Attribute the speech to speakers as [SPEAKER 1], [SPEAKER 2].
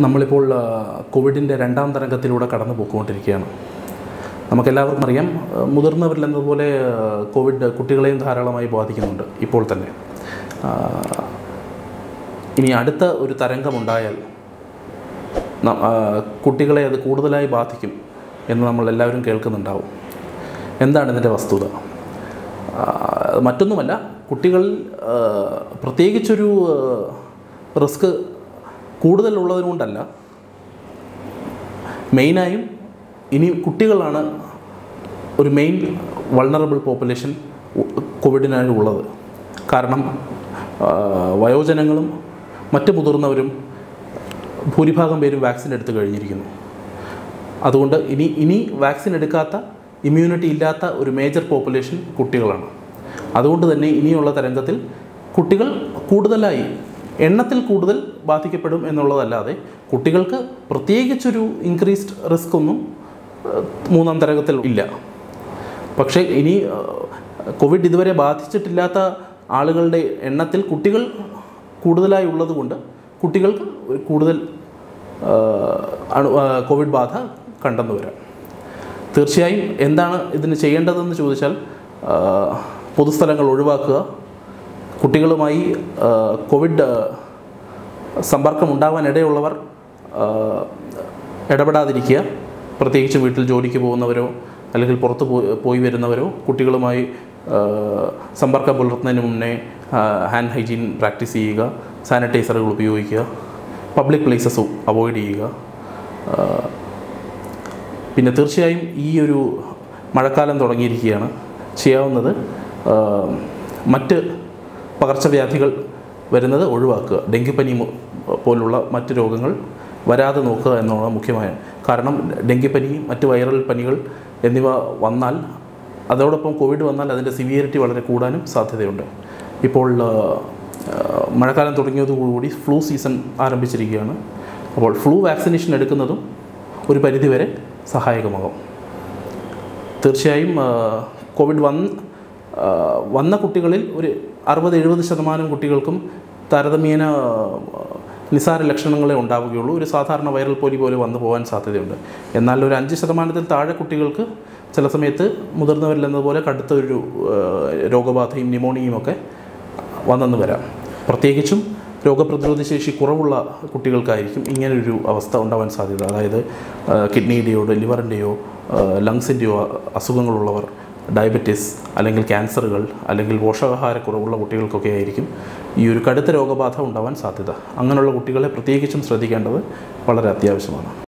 [SPEAKER 1] നമ്മളിപ്പോൾ ആ, കോവിഡിൻ്റെ രണ്ടാം തരംഗത്തിലൂടെ കടന്നു പോയിക്കൊണ്ടിരിക്കുകയാണ് നമുക്കെല്ലാവർക്കും അറിയാം ആ, മുതിർന്നവരിൽ എന്നതുപോലെ ആ, കോവിഡ് കുട്ടികളെയും ധാരാളമായി ബാധിക്കുന്നുണ്ട് ഇപ്പോൾ തന്നെ ആ, ഇനി അടുത്ത ഒരു തരംഗമുണ്ടായാൽ ന- ആ, കുട്ടികളെ അത് കൂടുതലായി ബാധിക്കും എന്ന് നമ്മൾ എല്ലാവരും കേൾക്കുന്നുണ്ടാവും എന്താണ് ഇതിൻ്റെ വസ്തുത ആ, മറ്റൊന്നുമല്ല കുട്ടികൾ ആ, പ്രത്യേകിച്ചൊരു ആ, റിസ്ക് കൂടുതലുള്ളതുകൊണ്ടല്ല മെയിനായും ഇനി കുട്ടികളാണ് ഒരു മെയിൻ വൾണറബിൾ പോപ്പുലേഷൻ കോവിഡിനായി ഉള്ളത് കാരണം ആ, വയോജനങ്ങളും മറ്റ് മുതിർന്നവരും ഭൂരിഭാഗം പേരും വാക്സിൻ എടുത്തു കഴിഞ്ഞിരിക്കുന്നു അതുകൊണ്ട് ഇനി ഇനി വാക്സിൻ എടുക്കാത്ത ഇമ്മ്യൂണിറ്റി ഇല്ലാത്ത ഒരു മേജർ പോപ്പുലേഷൻ കുട്ടികളാണ് അതുകൊണ്ട് തന്നെ ഇനിയുള്ള തരംഗത്തിൽ കുട്ടികൾ കൂടുതലായി എണ്ണത്തിൽ കൂടുതൽ ബാധിക്കപ്പെടും എന്നുള്ളതല്ലാതെ കുട്ടികൾക്ക് പ്രത്യേകിച്ചൊരു ഇൻക്രീസ്ഡ് റിസ്ക് ഒന്നും ഏഹ്, മൂന്നാം തരംഗത്തിൽ ഇല്ല പക്ഷേ ഇനി ഏഹ്, കോവിഡ് ഇതുവരെ ബാധിച്ചിട്ടില്ലാത്ത ആളുകളുടെ എണ്ണത്തിൽ കുട്ടികൾ കൂടുതലായി ഉള്ളതുകൊണ്ട് കുട്ടികൾക്ക് ഒരു കൂടുതൽ ഏഹ്, അണു ഏഹ്, കോവിഡ് ബാധ കണ്ടെന്നു വരാം തീർച്ചയായും എന്താണ് ഇതിന് ചെയ്യേണ്ടതെന്ന് ചോദിച്ചാൽ ആ, പൊതുസ്ഥലങ്ങൾ ഒഴിവാക്കുക കുട്ടികളുമായി ആ, കോവിഡ് ആ, സമ്പർക്കം ഉണ്ടാവാൻ ഇടയുള്ളവർ ആ, ഇടപെടാതിരിക്കുക പ്രത്യേകിച്ച് വീട്ടിൽ ജോലിക്ക് പോകുന്നവരോ അല്ലെങ്കിൽ പുറത്ത് പോയി പോയി വരുന്നവരോ കുട്ടികളുമായി ആ, സമ്പർക്കം പുലർത്തുന്നതിന് മുന്നേ ഹാൻഡ് ഹൈജീൻ പ്രാക്ടീസ് ചെയ്യുക സാനിറ്റൈസറുകൾ ഉപയോഗിക്കുക പബ്ലിക് പ്ലേസസ് അവോയ്ഡ് ചെയ്യുക ആ, പിന്നെ തീർച്ചയായും ഈ ഒരു മഴക്കാലം തുടങ്ങിയിരിക്കുകയാണ് ചെയ്യാവുന്നത് ആ, മറ്റ് പകർച്ചവ്യാധികൾ വരുന്നത് ഒഴിവാക്കുക ഡെങ്കിപ്പനി മു- പോലുള്ള മറ്റ് രോഗങ്ങൾ വരാതെ നോക്കുക എന്നുള്ള മുഖ്യമായ കാരണം ഡെങ്കിപ്പനി മറ്റ് വൈറൽ പനികൾ എന്നിവ വന്നാൽ അതോടൊപ്പം കോവിഡ് വന്നാൽ അതിൻ്റെ സിവിയറിറ്റി വളരെ കൂടാനും സാധ്യതയുണ്ട് ഇപ്പോൾ ആ, ആ, മഴക്കാലം തുടങ്ങിയതോടുകൂടി ഫ്ലൂ സീസൺ ആരംഭിച്ചിരിക്കുകയാണ് അപ്പോൾ ഫ്ലൂ വാക്സിനേഷൻ എടുക്കുന്നതും ഒരു പരിധിവരെ സഹായകമാകും തീർച്ചയായും ആ, കോവിഡ് വന്ന് ആ, വന്ന കുട്ടികളിൽ ഒരു അറുപത് എഴുപത് ശതമാനം കുട്ടികൾക്കും താരതമ്യേന ആ, നിസാര ലക്ഷണങ്ങളെ ഉണ്ടാവുകയുള്ളൂ ഒരു സാധാരണ വൈറൽ പോലി പോലെ വന്നു പോകാൻ സാധ്യതയുണ്ട് എന്നാൽ ഒരു അഞ്ച് ശതമാനത്തിൽ താഴെ കുട്ടികൾക്ക് ചില സമയത്ത് മുതിർന്നവരിൽ എന്നതുപോലെ കടുത്ത ഒരു ആ, രോഗബാധയും ന്യൂമോണിയയും ഒക്കെ വന്നെന്ന് വരാം പ്രത്യേകിച്ചും രോഗപ്രതിരോധ ശേഷി കുറവുള്ള കുട്ടികൾക്കായിരിക്കും ഇങ്ങനൊരു അവസ്ഥ ഉണ്ടാവാൻ സാധ്യത അതായത് ആ, കിഡ്നിയുടെയോ ലിവറിൻ്റെയോ ലങ്സിൻ്റെയോ അസുഖങ്ങളുള്ളവർ ഡയബറ്റിസ് അല്ലെങ്കിൽ ക്യാൻസറുകൾ അല്ലെങ്കിൽ പോഷകാഹാരക്കുറവുള്ള കുട്ടികൾക്കൊക്കെ ആയിരിക്കും ഈ ഒരു കടുത്ത രോഗബാധ ഉണ്ടാവാൻ സാധ്യത അങ്ങനെയുള്ള കുട്ടികളെ പ്രത്യേകിച്ചും ശ്രദ്ധിക്കേണ്ടത് വളരെ അത്യാവശ്യമാണ്